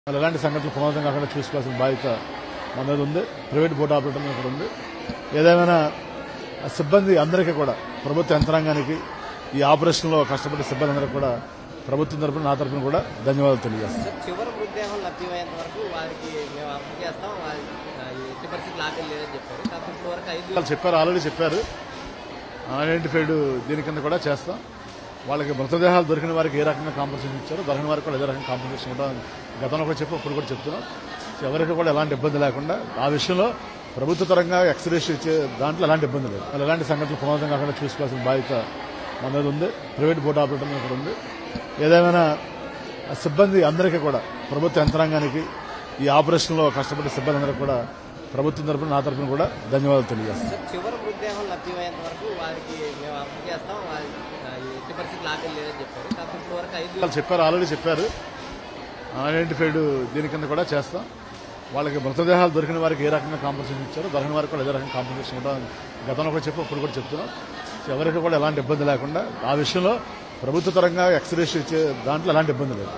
వాళ్ళు ఎలాంటి సంఘటనలు పునరావృతం కాకుండా చూసుకోవాల్సిన బాధ్యత మన మీద ఉంది ప్రైవేట్ బోట్ ఆపరేటర్ మీద కూడా ఉంది ఏదేమైనా ఆ సిబ్బంది అందరికీ కూడా ప్రభుత్వ యంత్రాంగానికి ఈ ఆపరేషన్లో కష్టపడే సిబ్బంది అందరికీ కూడా ప్రభుత్వం తరపున నా తరపున కూడా ధన్యవాదాలు తెలియజేస్తాను సార్ చివరి మృతదేహం లభ్యమయ్యేంత వరకు వారికి మేము అప్పు చేస్తాం వారి ఆ, ఎట్టి పరిస్థితులు ఆకలి లేదని చెప్పారు కాకపోతే ఇప్పటి వరకు ఐదు వాళ్ళు చెప్పారు ఆల్రెడీ చెప్పారు ఐడెంటిఫైడ్ దీని కింద కూడా చేస్తాం వాళ్ళకి మృతదేహాలు దొరికిన వారికి ఏ రకంగా కాంపన్సేషన్ ఇచ్చారో దొరికిన వారికి కూడా అదే రకంగా కాంపన్సేషన్ కూడా గతంలో కూడా చెప్పి ఇప్పుడు కూడా చెప్తున్నాం సో ఎవరికి కూడా ఎలాంటి ఇబ్బంది లేకుండా ఆ విషయంలో ప్రభుత్వ పరంగా ఎక్స్రేస్ ఇచ్చే దాంట్లో ఎలాంటి ఇబ్బంది లేదు వాళ్ళు ఎలాంటి సంఘటనలు పునరావృతం కాకుండా చూసుకోవాల్సిన బాధ్యత మన మీద ఉంది ప్రైవేట్ బోట్ ఆపరేటర్ మీద కూడా ఉంది ఏదేమైనా ఆ సిబ్బంది అందరికీ కూడా ప్రభుత్వ యంత్రాంగానికి ఈ ఆపరేషన్లో కష్టపడే సిబ్బంది అందరికీ కూడా ప్రభుత్వం తరపున నా తరపున కూడా ధన్యవాదాలు తెలియజేస్తాను సార్ చివరి మృతదేహం లభ్యమయ్యేంత వరకు వారికి మేము అప్పు చేస్తాం వారి ఆ, ఎట్టి పరిస్థితులు ఆకలి లేదని చెప్పారు కాకపోతే ఇప్పటి వరకు ఐదు వాళ్ళు చెప్పారు ఆల్రెడీ చెప్పారు ఐడెంటిఫైడ్ దీని కింద కూడా చేస్తాం వాళ్ళకి మృతదేహాలు దొరికిన వారికి ఏ రకంగా కాంపన్సేషన్ ఇచ్చారో దొరికిన వారికి కూడా అదే రకంగా కాంపన్సేషన్ కూడా గతంలో కూడా చెప్పి ఇప్పుడు కూడా చెప్తున్నాం సో ఎవరికి కూడా ఎలాంటి ఇబ్బంది లేకుండా ఆ విషయంలో ప్రభుత్వ పరంగా ఎక్స్రేస్ ఇచ్చే దాంట్లో ఎలాంటి ఇబ్బంది లేదు